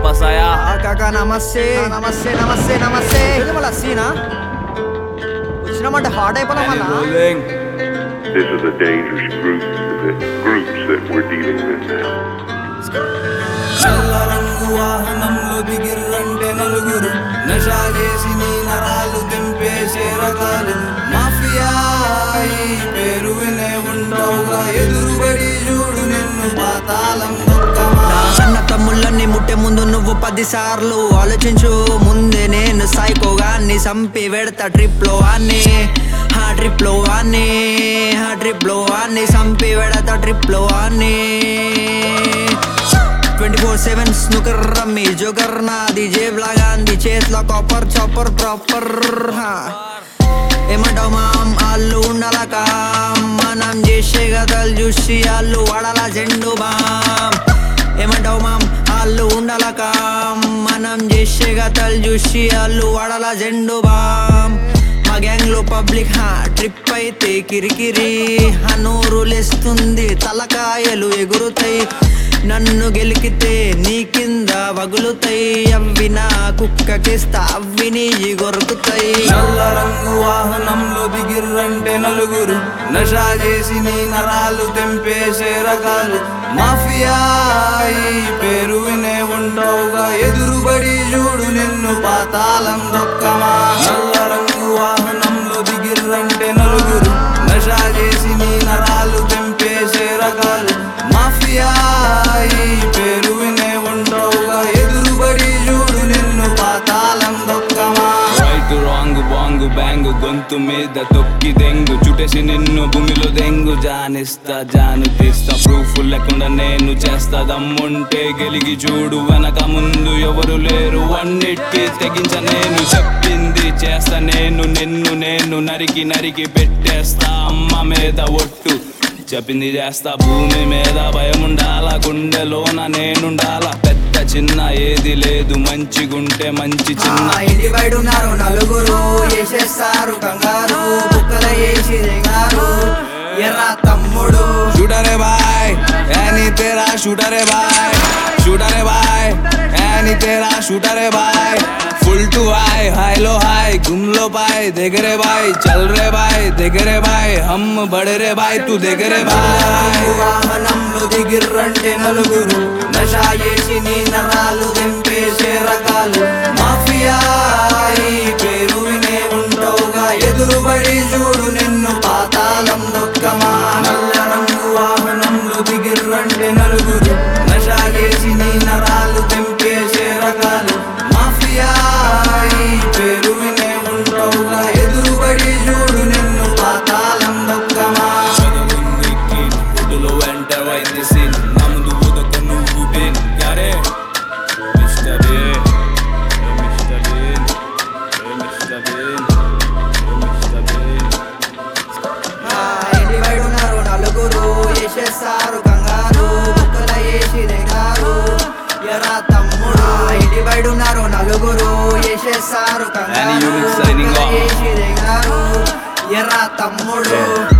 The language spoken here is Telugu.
pasaya కాకా నమస్తే నమస్తే నమస్తే నమస్తే ఇది మళ్ళీ సీనా వచ్చినామంటే హాట్ అయిపోయినా మళ్ళా rolling This is a dangerous group, the groups that we're dealing with now. నల్ల రంగు వాహనంలో దిగిర్రంటే నలుగురు నషా చేసి నీ నరాలు తెంపేసే రకాలు మాఫియా ఈ పేరు వినే ఉండవుగా ఎదురుబడి చూడు నిన్ను పాతాళం దొక్కమా అన్న తమ్ముళ్ళని ముట్టే ముందు నువ్వు పది సార్లు ఆలోచించు ముందే నేను సైకోగాన్ని సంపి వెడతా ట్రిప్ లో అన్ని ఆ ట్రిప్ లో అన్ని ఆ ట్రిప్ లో అన్ని సంపి వెడతా ట్రిప్ లో అన్ని twenty four seven snooker rummy joker నాది జేబులా గాంధీ చేతిలో కాపర్ చాపర్ ప్రాపర్ ఏమంటావు మామ్ వాళ్ళు ఉండాల కామ్ మనం చేసే కథలు చూసి వాళ్ళు వాడాల జెండు బామ్ ఏమంటావు మామ్ వాళ్ళు ఉండాల కామ్ మనం చేసే కథలు చూసి వాళ్ళు వాడాల జెండు బామ్ మా గ్యాంగ్ లో పబ్లిక్ హా ట్రిప్ అయితే కిరికిరి హనూరు లేస్తుంది తలకాయలు ఎగురుతాయి నన్ను గెలికితే నీ కింద వగులుతాయి అవి నా కుక్కకిస్తా అవి నీ గొరుకుతాయి నల్ల రంగు వాహనంలో దిగిర్రంటే నలుగురు నషా చేసి నీ నరాలు తెంపేసే రకాలు మాఫియా ఈ పేరు వినే ఉండవుగా ఎదురుబడి చూడు నిన్ను పాతాళం దొక్కమా నల్ల రంగు వాహనంలో దిగిర్రంటే నలుగురు నషా చేసి నీ నరాలు తెంపేసే రకాలు మాఫియా ఈ పేరు వినే ఉండవుగా ఎదురుబడి చూడు నిన్ను పాతాళం దొక్కమా రైట్ రాంగ్ బాంగ్ బ్యాంగ్ గొంతు మీద తొక్కి దెంగు చుట్టేసి నిన్ను భూమిలో దెంగు జానిస్తా జాను తీస్తా ప్రూఫ్ లేకుండా నేను చేస్తా దమ్ముంటే గెలిగి చూడు వెనక ముందు ఎవరు లేరు అన్నిటికీ తెగించ నేను చెప్పింది చేస్తా నేను నిన్ను నేను నరికి నరికి పెట్టేస్తా అమ్మ మీద ఒట్టు చెప్పింది చేస్తా భూమి మీద భయం ఉండాలా గుండెలోన నేనుండాలా పెద్ద చిన్న ఏది లేదు మంచిగుంటే మంచి చిన్న ఆ ఇంటి బయట ఉన్నారు నలుగురు వేసేస్తారు కంగారు కుక్కల వేసి దిగారు ఎర్ర తమ్ముడు शूटर है भाई है नहीं तेरा शूटर है भाई शूटर है भाई है नहीं तेरा शूटर है भाई full to high high low high घूम लो भाई देख रे भाई चल रे भाई देख रे भाई हम बढ़ रे भाई तू देख रे भाई వాహనంలో దిగిర్రంటే నలుగురు నషా చేసి నీ నరాలు తెంపేసే రకాలు మాఫియా ఈ పేరు వినే ఉండవుగా ఎదురుబడి చూడు నిన్ను పాతాళం దొక్కమా నల్ల రంగు వాహనంలో దిగిర్రంటే నలుగురు నషా చేసి నీ నరాలు తెంపేసే రకాలు మాఫియా ఈ పేరు వినే ఉండవుగా ఎదురుబడి చూడు నిన్ను పాతాళం దొక్కమా చదువుందికి ఒడ్డులో ఎంటర్ అయింది సీన్ నా ముందు ఊదక నువ్వు బీన్ యారే మిస్టర్ బీన్ ఏ మిస్టర్ బీన్ ఏ మిస్టర్ బీన్ ఏ మిస్టర్ బీన్ ఇంటి బయట ఉన్నారు నలుగురు వేసేస్తారు కంగారు బుక్కల వేసి దిగారు ఎరా తమ్ముడు ఇంటి బయట ఉన్నారు నలుగురు వేసేస్తారు And you కంగారు signing బుక్కల off. వేసి దిగారు ఎరా తమ్ముడు